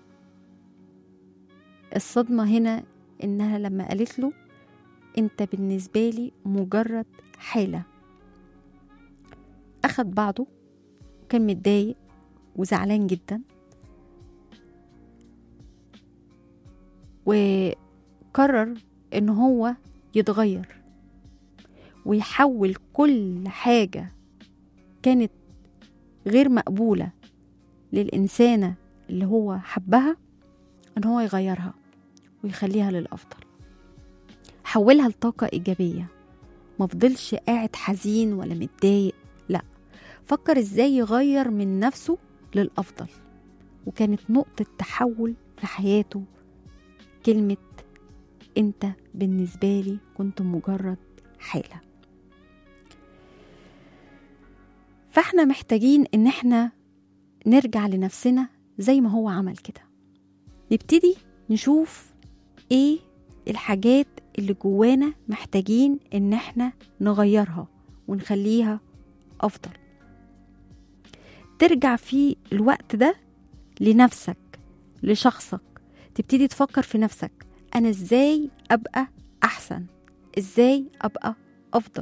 الصدمة هنا إنها لما قالت له أنت بالنسبة لي مجرد حالة أخد بعضه كان متضايق وزعلان جدا وقرر إن هو يتغير ويحول كل حاجة كانت غير مقبولة للإنسانة اللي هو حبها إن هو يغيرها ويخليها للأفضل حولها لطاقة إيجابية ما فضلش قاعد حزين ولا متضايق لا فكر إزاي يغير من نفسه للأفضل وكانت نقطة تحول في حياته كلمة أنت بالنسبة لي كنت مجرد حالة فاحنا محتاجين ان احنا نرجع لنفسنا زي ما هو عمل كده نبتدي نشوف ايه الحاجات اللي جوانا محتاجين ان احنا نغيرها ونخليها افضل ترجع في الوقت ده لنفسك لشخصك تبتدي تفكر في نفسك انا ازاي ابقى احسن ازاي ابقى افضل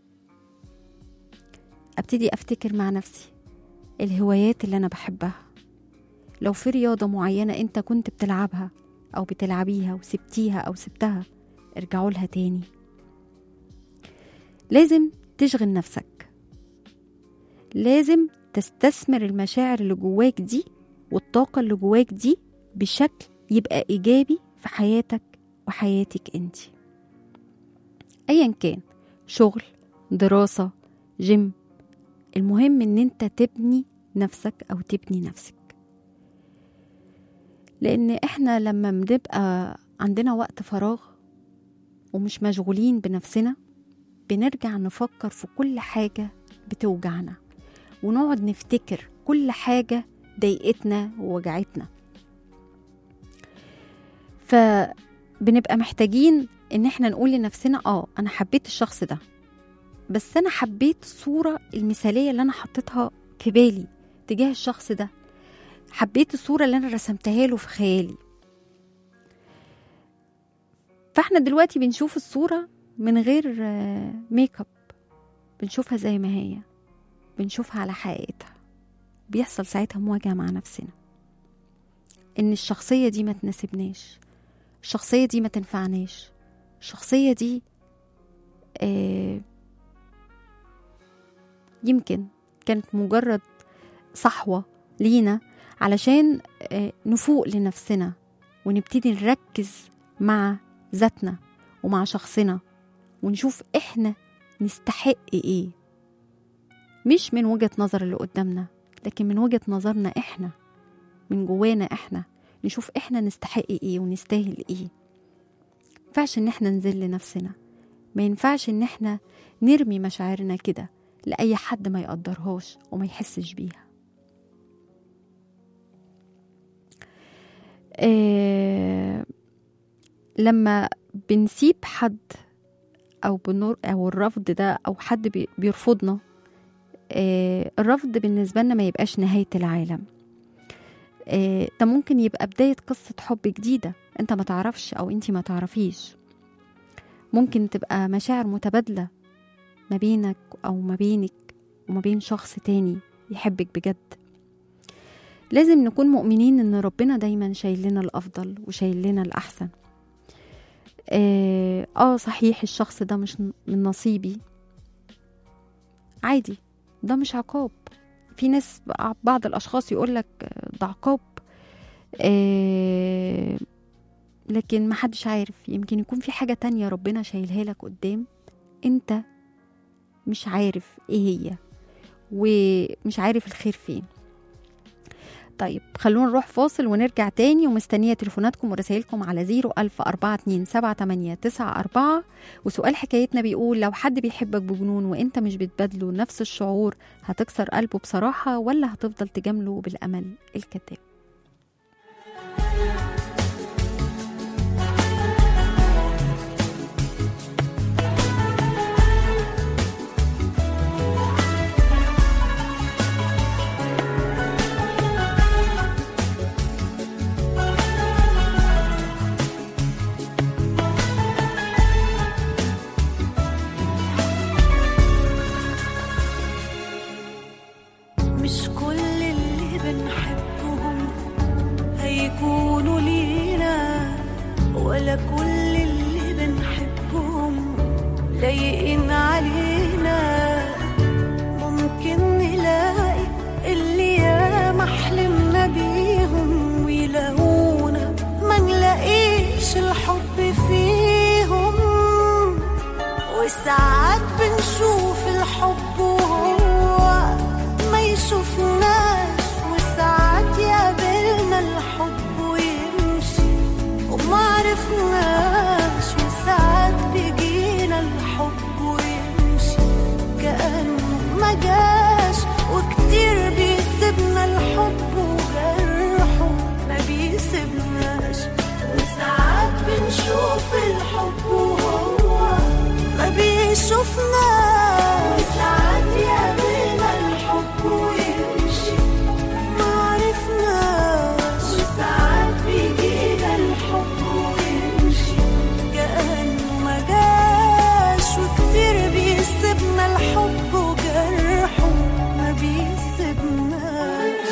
ابتدي افتكر مع نفسي الهوايات اللي انا بحبها لو في رياضة معينة انت كنت بتلعبها او بتلعبيها وسبتيها او سبتها ارجعوا لها تاني لازم تشغل نفسك لازم تستثمر المشاعر اللي جواك دي والطاقة اللي جواك دي بشكل يبقى إيجابي في حياتك وحياتك انت أيا كان شغل دراسة جيم المهم ان انت تبني نفسك او تبني نفسك لان احنا لما بنبقى عندنا وقت فراغ ومش مشغولين بنفسنا بنرجع نفكر في كل حاجة بتوجعنا ونقعد نفتكر كل حاجة ضايقتنا ووجعتنا فبنبقى محتاجين ان احنا نقول لنفسنا اه انا حبيت الشخص ده بس انا حبيت الصوره المثاليه اللي انا حطيتها في بالي تجاه الشخص ده حبيت الصوره اللي انا رسمتها له في خيالي فاحنا دلوقتي بنشوف الصوره من غير آه، ميك اب بنشوفها زي ما هي بنشوفها على حقيقتها بيحصل ساعتها مواجهه مع نفسنا ان الشخصيه دي ما تناسبناش الشخصيه دي ما تنفعناش الشخصيه دي آه يمكن كانت مجرد صحوة لينا علشان آه، نفوق لنفسنا ونبتدي نركز مع ذاتنا ومع شخصنا ونشوف احنا نستحق ايه مش من وجهة نظر اللي قدامنا لكن من وجهة نظرنا احنا من جوانا احنا نشوف احنا نستحق ايه ونستاهل ايه ينفعش ان احنا نذل نفسنا ما ينفعش ان احنا نرمي مشاعرنا كده لأي حد ما يقدرهاش وما يحسش بيها آه لما بنسيب حد او بنور او الرفض ده او حد بي- بيرفضنا آه، الرفض بالنسبه لنا ما يبقاش نهايه العالم آه، ده ممكن يبقى بدايه قصه حب جديده انت ما تعرفش او انت ما تعرفيش ممكن تبقى مشاعر متبادله ما بينك او ما بينك وما بين شخص تاني يحبك بجد لازم نكون مؤمنين ان ربنا دايما شايل لنا الافضل وشايل لنا الاحسن اه آه، صحيح الشخص ده مش من نصيبي عادي ده مش عقاب في ناس بعض الاشخاص يقولك ده عقاب آه لكن محدش عارف يمكن يكون في حاجة تانية ربنا شايلها لك قدام انت مش عارف ايه هي ومش عارف الخير فين طيب خلونا نروح فاصل ونرجع تاني ومستنية تليفوناتكم ورسائلكم على زيرو ألف أربعة اتنين سبعة تمانية تسعة أربعة وسؤال حكايتنا بيقول لو حد بيحبك بجنون وانت مش بتبادله نفس الشعور هتكسر قلبه بصراحة ولا هتفضل تجامله بالأمل الكذاب مش كل اللي بنحبهم هيكونوا لينا ولا كل اللي بنحبهم لايقين علينا ممكن نلاقي اللي ياما حلمنا بيهم ويلاقونا ما نلاقيش الحب فيهم وساعات بنشوف الحب وهو ما يشوفناش وساعات يقابلنا الحب ويمشي وما عرفناش وساعات بيجينا الحب ويمشي كأنه ما جاش وكتير بيسيبنا الحب وجرحه ما بيسيبناش وساعات بنشوف الحب وهو ما بيشوفناش وساعات يقابلنا الحب ويمشي ما عرفناش وساعات بيجينا الحب ويمشي كأنه ما جاش وكتير بيسيبنا الحب وجرحه ما بيسيبناش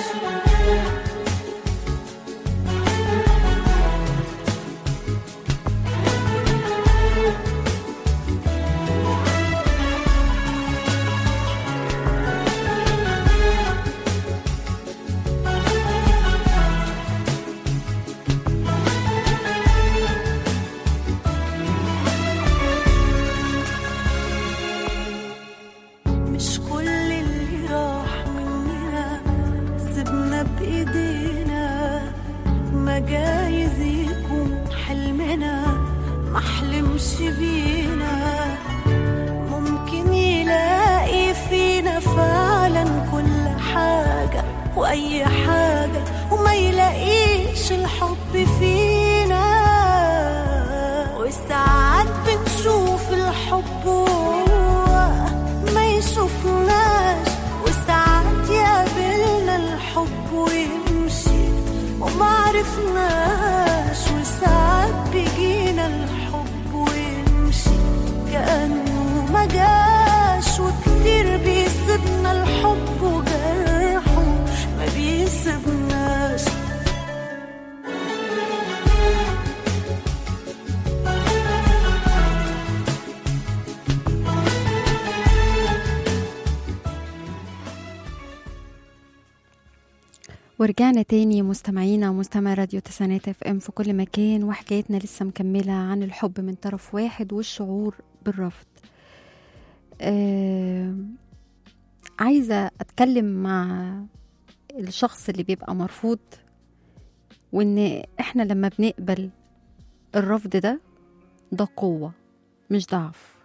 مش كل اللي راح مننا سيبنا بإيدينا ما جايز يكون حلمنا ما حلمش بينا ممكن يلاقي فينا فعلا كل حاجة وأي حاجة وما يلاقيش الحب فينا وساعات بنشوف الحب وهو ما يشوفناش وساعات يقابلنا الحب ويمشي وما عرفناش وساعات بيجينا الحب ويمشي كأنه ما جاش وكتير بيسيبنا الحب وجرحه ما بيسيبناش ورجعنا تاني مستمعينا ومستمع راديو تسعينات اف ام في كل مكان وحكايتنا لسه مكملة عن الحب من طرف واحد والشعور بالرفض آه عايزة أتكلم مع الشخص اللي بيبقى مرفوض وإن إحنا لما بنقبل الرفض ده ده قوة مش ضعف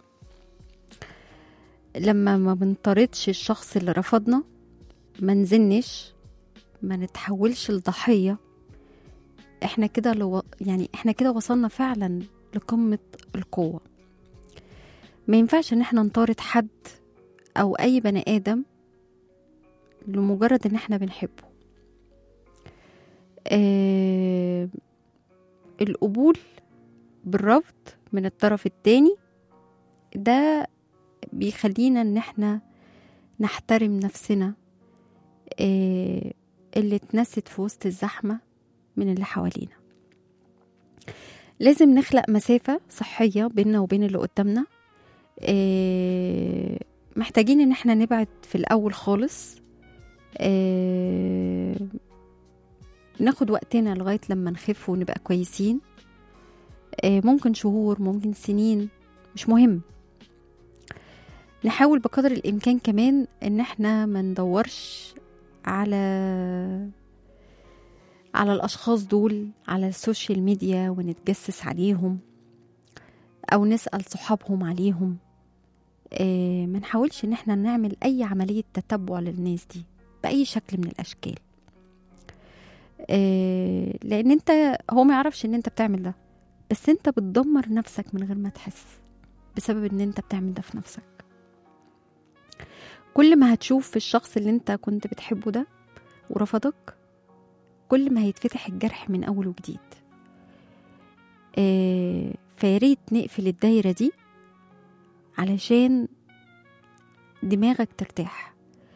لما ما بنطردش الشخص اللي رفضنا ما نزنش ما نتحولش لضحية احنا كده لو يعني احنا كده وصلنا فعلا لقمة القوة ما ينفعش ان احنا نطارد حد او اي بني ادم لمجرد ان احنا بنحبه آه القبول بالرفض من الطرف التاني ده بيخلينا ان احنا نحترم نفسنا آه اللي اتنست في وسط الزحمة من اللي حوالينا لازم نخلق مسافة صحية بيننا وبين اللي قدامنا آه محتاجين ان احنا نبعد في الاول خالص آه ناخد وقتنا لغاية لما نخف ونبقى كويسين آه ممكن شهور ممكن سنين مش مهم نحاول بقدر الامكان كمان ان احنا ما ندورش على على الاشخاص دول على السوشيال ميديا ونتجسس عليهم او نسال صحابهم عليهم آه ما نحاولش ان احنا نعمل اي عمليه تتبع للناس دي باي شكل من الاشكال آه لان انت هو ما يعرفش ان انت بتعمل ده بس انت بتدمر نفسك من غير ما تحس بسبب ان انت بتعمل ده في نفسك كل ما هتشوف في الشخص اللي انت كنت بتحبه ده ورفضك كل ما هيتفتح الجرح من اول وجديد آه فياريت نقفل الدايرة دي علشان دماغك ترتاح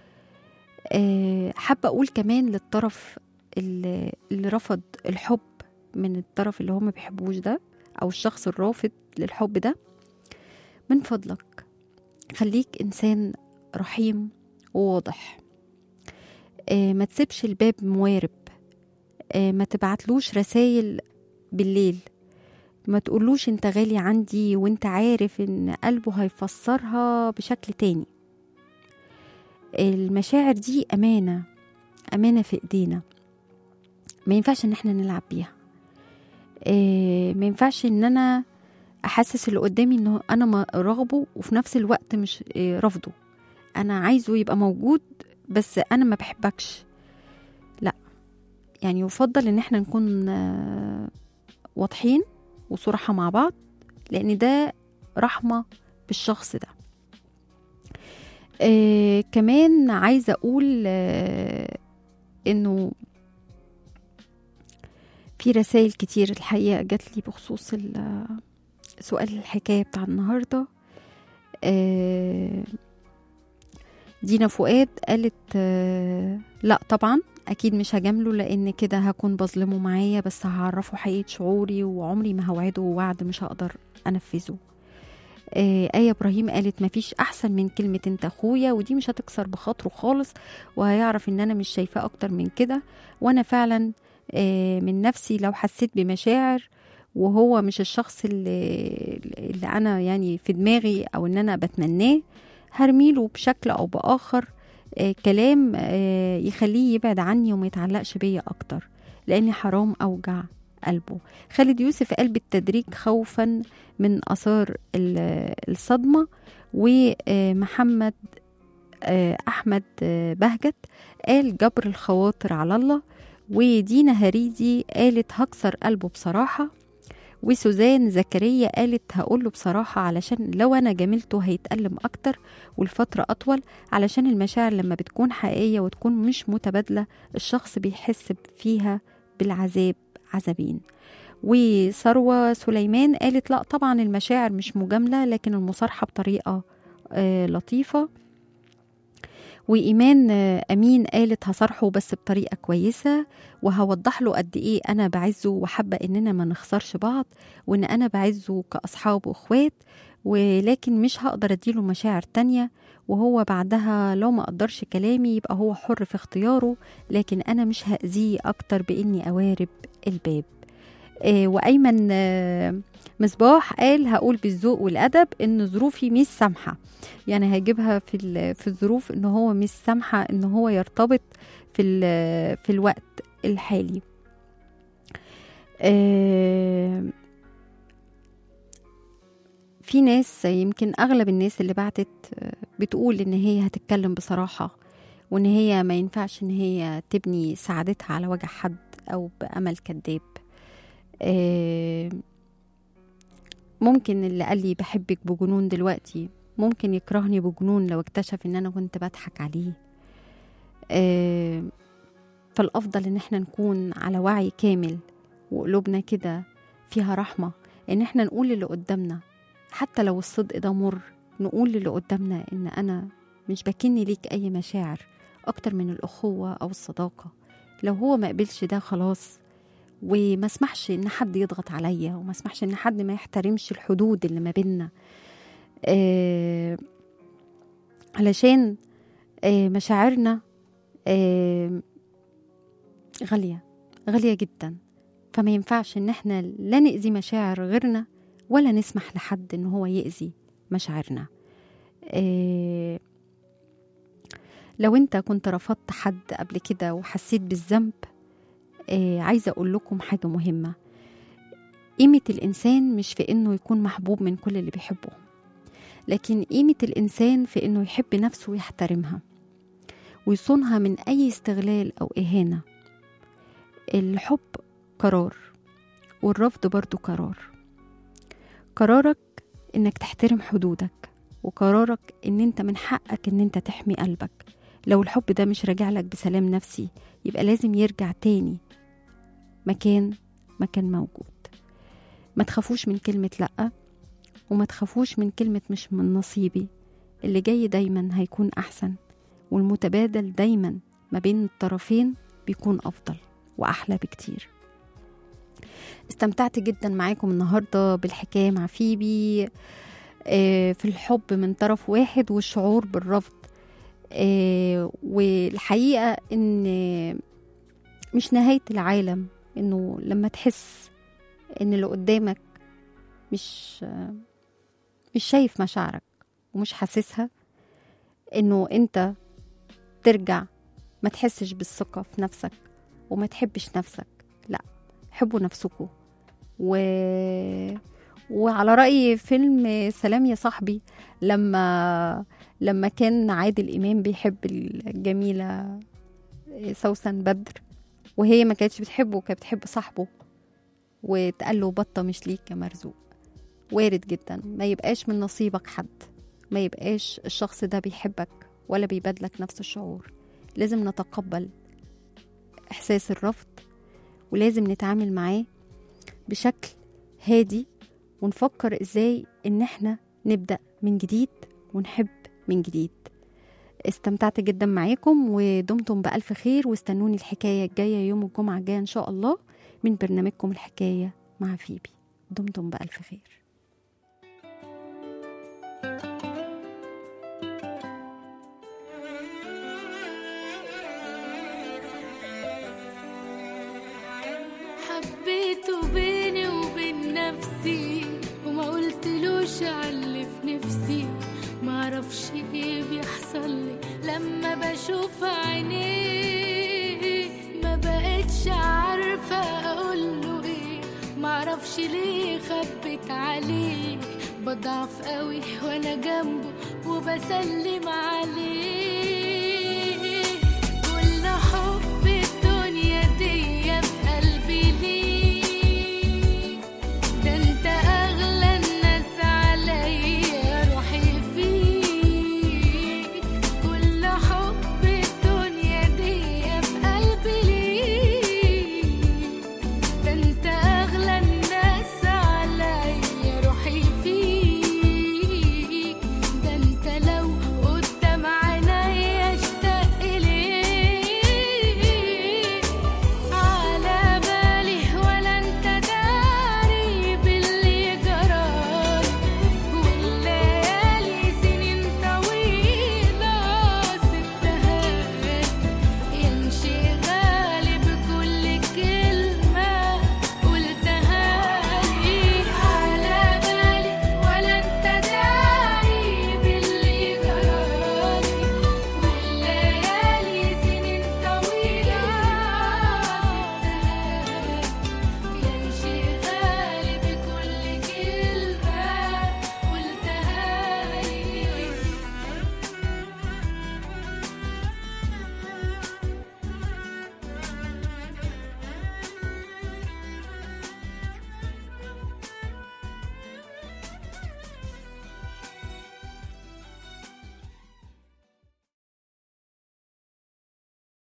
آه حابة أقول كمان للطرف اللي, اللي رفض الحب من الطرف اللي هو ما بيحبوش ده أو الشخص الرافض للحب ده من فضلك خليك إنسان رحيم وواضح آه ما تسيبش الباب موارب آه ما تبعتلوش رسايل بالليل ما تقولوش انت غالي عندي وانت عارف ان قلبه هيفسرها بشكل تاني المشاعر دي أمانة أمانة في إيدينا ما ينفعش ان احنا نلعب بيها آه ما ينفعش ان انا احسس اللي قدامي انه انا ما رغبه وفي نفس الوقت مش آه رفضه انا عايزه يبقى موجود بس انا ما بحبكش لا يعني يفضل ان احنا نكون آه واضحين وصراحة مع بعض لان ده رحمة بالشخص ده آه كمان عايزة اقول آه انه في رسائل كتير الحقيقة جات لي بخصوص سؤال الحكاية بتاع النهاردة آه دينا فؤاد قالت آه لا طبعا اكيد مش هجامله لان كده هكون بظلمه معايا بس هعرفه حقيقه شعوري وعمري ما هوعده وعد مش هقدر انفذه آه آية إبراهيم قالت مفيش أحسن من كلمة أنت أخويا ودي مش هتكسر بخاطره خالص وهيعرف إن أنا مش شايفاه أكتر من كده وأنا فعلا آه من نفسي لو حسيت بمشاعر وهو مش الشخص اللي, اللي أنا يعني في دماغي أو إن أنا بتمناه هرميله بشكل أو بآخر آه كلام آه يخليه يبعد عني وما يتعلقش بيا أكتر لأني حرام أوجع قلبه خالد يوسف قال بالتدريج خوفا من أثار الصدمة ومحمد أحمد بهجت قال جبر الخواطر على الله ودينا هريدي قالت هكسر قلبه بصراحة وسوزان زكريا قالت هقوله بصراحة علشان لو أنا جاملته هيتألم أكتر والفترة أطول علشان المشاعر لما بتكون حقيقية وتكون مش متبادلة الشخص بيحس فيها بالعذاب عذابين وثروة سليمان قالت لا طبعا المشاعر مش مجاملة لكن المصارحة بطريقة آه لطيفة وإيمان آه أمين قالت هصارحه بس بطريقة كويسة وهوضح له قد إيه أنا بعزه وحابة إننا ما نخسرش بعض وإن أنا بعزه كأصحاب وإخوات ولكن مش هقدر أديله مشاعر تانية وهو بعدها لو ما قدرش كلامي يبقى هو حر في اختياره لكن أنا مش هأذيه أكتر بإني أوارب الباب آه وأيمن آه مصباح قال هقول بالذوق والأدب إن ظروفي مش سامحة يعني هيجيبها في في الظروف إن هو مش سامحة إن هو يرتبط في في الوقت الحالي آه في ناس يمكن أغلب الناس اللي بعتت بتقول إن هي هتتكلم بصراحة وإن هي ما ينفعش إن هي تبني سعادتها على وجع حد أو بأمل كذاب آه ممكن اللي قال لي بحبك بجنون دلوقتي ممكن يكرهني بجنون لو اكتشف ان انا كنت بضحك عليه آه، فالافضل ان احنا نكون على وعي كامل وقلوبنا كده فيها رحمه ان احنا نقول اللي قدامنا حتى لو الصدق ده مر نقول للي قدامنا ان انا مش بكني ليك اي مشاعر اكتر من الاخوه او الصداقه لو هو ما قبلش ده خلاص وما اسمحش ان حد يضغط عليا وما اسمحش ان حد ما يحترمش الحدود اللي ما بيننا آه علشان آه مشاعرنا آه غالية غالية جدا فما ينفعش ان احنا لا نأذي مشاعر غيرنا ولا نسمح لحد ان هو يأذي مشاعرنا آه لو انت كنت رفضت حد قبل كده وحسيت بالذنب آه عايزة اقول لكم حاجة مهمة قيمة الإنسان مش في إنه يكون محبوب من كل اللي بيحبهم لكن قيمة الإنسان في إنه يحب نفسه ويحترمها ويصونها من أي استغلال أو إهانة الحب قرار والرفض برضو قرار قرارك إنك تحترم حدودك وقرارك إن أنت من حقك إن أنت تحمي قلبك لو الحب ده مش راجع لك بسلام نفسي يبقى لازم يرجع تاني مكان مكان موجود ما تخافوش من كلمة لأ وما تخافوش من كلمة مش من نصيبي اللي جاي دايما هيكون أحسن والمتبادل دايما ما بين الطرفين بيكون أفضل وأحلى بكتير استمتعت جدا معاكم النهاردة بالحكاية مع فيبي آه، في الحب من طرف واحد والشعور بالرفض آه، والحقيقة إن مش نهاية العالم إنه لما تحس إن اللي قدامك مش مش شايف مشاعرك ومش حاسسها إنه أنت ترجع ما تحسش بالثقة في نفسك وما تحبش نفسك لا حبوا نفسكم و... وعلى رأي فيلم سلام يا صاحبي لما لما كان عادل إمام بيحب الجميلة سوسن بدر وهي ما كانتش بتحبه كانت بتحب صاحبه وتقال له بطة مش ليك يا مرزوق وارد جدا ما يبقاش من نصيبك حد ما يبقاش الشخص ده بيحبك ولا بيبادلك نفس الشعور لازم نتقبل إحساس الرفض ولازم نتعامل معاه بشكل هادي ونفكر إزاي إن إحنا نبدأ من جديد ونحب من جديد استمتعت جدا معاكم ودمتم بألف خير واستنوني الحكاية الجاية يوم الجمعة الجاية إن شاء الله من برنامجكم الحكاية مع فيبي دمتم بألف خير حبيته بيني وبين نفسي وما قلتلوش على في نفسي معرفش ايه بيحصل لي لما بشوف عينيه ما بقتش عارفة اقوله ايه معرفش ليه خبت عليه بضعف قوي وانا جنبه وبسلم عليه